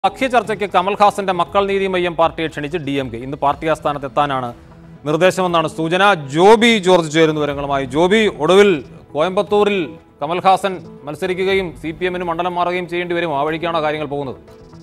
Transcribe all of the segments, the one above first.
സഖ്യ ചർച്ചയ്ക്ക് കമൽഹാസന്റെ മക്കൾ നീതി മയ്യം പാർട്ടിയെ ക്ഷണിച്ച് ഡി എം കെ ഇന്ന് പാർട്ടി ആസ്ഥാനത്ത് എത്താനാണ് നിർദ്ദേശമെന്നാണ് സൂചന ജോബി ജോർജ് ചേരുന്ന വിവരങ്ങളുമായി ജോബി ഒടുവിൽ കോയമ്പത്തൂരിൽ കമൽഹാസൻ മത്സരിക്കുകയും സി പി എമ്മിന് മണ്ഡലം മാറുകയും ചെയ്യേണ്ടി വരും ആ വഴിക്കാണോ കാര്യങ്ങൾ പോകുന്നത്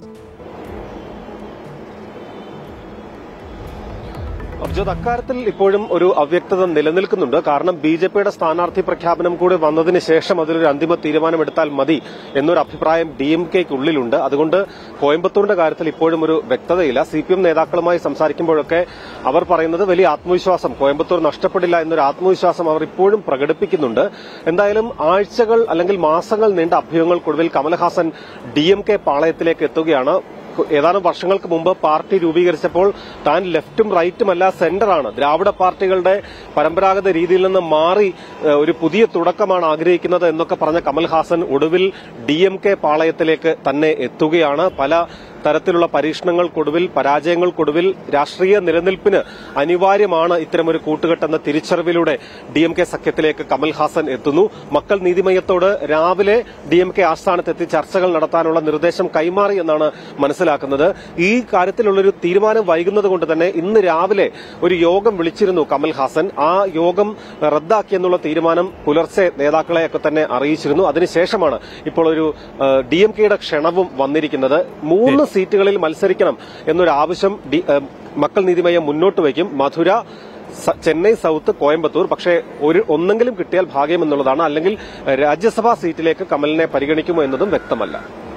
അബ്ജോദ് അക്കാര്യത്തിൽ ഇപ്പോഴും ഒരു അവ്യക്തത നിലനിൽക്കുന്നുണ്ട് കാരണം ബി ജെ പിയുടെ സ്ഥാനാർത്ഥി പ്രഖ്യാപനം കൂടി വന്നതിന് ശേഷം അതിലൊരു അന്തിമ തീരുമാനമെടുത്താൽ മതി എന്നൊരു അഭിപ്രായം ഡി എം കെക്കുള്ളിലുണ്ട് അതുകൊണ്ട് കോയമ്പത്തൂരിന്റെ കാര്യത്തിൽ ഇപ്പോഴും ഒരു വ്യക്തതയില്ല സി പി എം നേതാക്കളുമായി സംസാരിക്കുമ്പോഴൊക്കെ അവർ പറയുന്നത് വലിയ ആത്മവിശ്വാസം കോയമ്പത്തൂർ നഷ്ടപ്പെടില്ല എന്നൊരു ആത്മവിശ്വാസം അവർ ഇപ്പോഴും പ്രകടിപ്പിക്കുന്നുണ്ട് എന്തായാലും ആഴ്ചകൾ അല്ലെങ്കിൽ മാസങ്ങൾ നീണ്ട അഭ്യൂഹങ്ങൾക്കൊടുവിൽ കമൽഹാസൻ ഡി എം കെ പാളയത്തിലേക്ക് എത്തുകയാണ് ഏതാനും വർഷങ്ങൾക്ക് മുമ്പ് പാർട്ടി രൂപീകരിച്ചപ്പോൾ താൻ ലെഫ്റ്റും റൈറ്റുമല്ല സെന്ററാണ് ദ്രാവിഡ പാർട്ടികളുടെ പരമ്പരാഗത രീതിയിൽ നിന്ന് മാറി ഏഹ്, ഒരു പുതിയ തുടക്കമാണ് ആഗ്രഹിക്കുന്നത് എന്നൊക്കെ പറഞ്ഞ കമൽഹാസൻ ഒടുവിൽ ഡി എം കെ പാളയത്തിലേക്ക് തന്നെ എത്തുകയാണ് പല തരത്തിലുള്ള പരീക്ഷണങ്ങൾക്കൊടുവിൽ പരാജയങ്ങൾക്കൊടുവിൽ രാഷ്ട്രീയ നിലനിൽപ്പിന് അനിവാര്യമാണ് ഇത്തരമൊരു കൂട്ടുകെട്ടെന്ന തിരിച്ചറിവിലൂടെ ഡി എം കെ സഖ്യത്തിലേക്ക് കമൽഹാസൻ എത്തുന്നു മക്കൾ നീതിമയ്യത്തോട് രാവിലെ ഡി എം കെ ആസ്ഥാനത്തെത്തി ചർച്ചകൾ നടത്താനുള്ള നിർദ്ദേശം കൈമാറി എന്നാണ് മനസ്സിലാക്കുന്നത് ഈ കാര്യത്തിലുള്ളൊരു തീരുമാനം വൈകുന്നത് കൊണ്ട് തന്നെ ഇന്ന് രാവിലെ ഒരു യോഗം വിളിച്ചിരുന്നു കമൽഹാസൻ ആ യോഗം റദ്ദാക്കിയെന്നുള്ള തീരുമാനം പുലർച്ചെ നേതാക്കളെയൊക്കെ തന്നെ അറിയിച്ചിരുന്നു അതിനുശേഷമാണ് ഇപ്പോൾ ഒരു ഡി എം കെയുടെ ക്ഷണവും വന്നിരിക്കുന്നത് മൂന്ന് സീറ്റുകളിൽ മത്സരിക്കണം എന്നൊരു ആവശ്യം ഡി- ഏഹ്, മക്കൾ നീതിമയ്യം മുന്നോട്ട് വയ്ക്കും മധുര സ- ചെന്നൈ സൌത്ത് കോയമ്പത്തൂർ പക്ഷേ ഒരു ഒന്നെങ്കിലും കിട്ടിയാൽ ഭാഗ്യം എന്നുള്ളതാണ് അല്ലെങ്കിൽ രാജ്യസഭാ സീറ്റിലേക്ക് കമലിനെ പരിഗണിക്കുമോ എന്നതും വ്യക്തമല്ല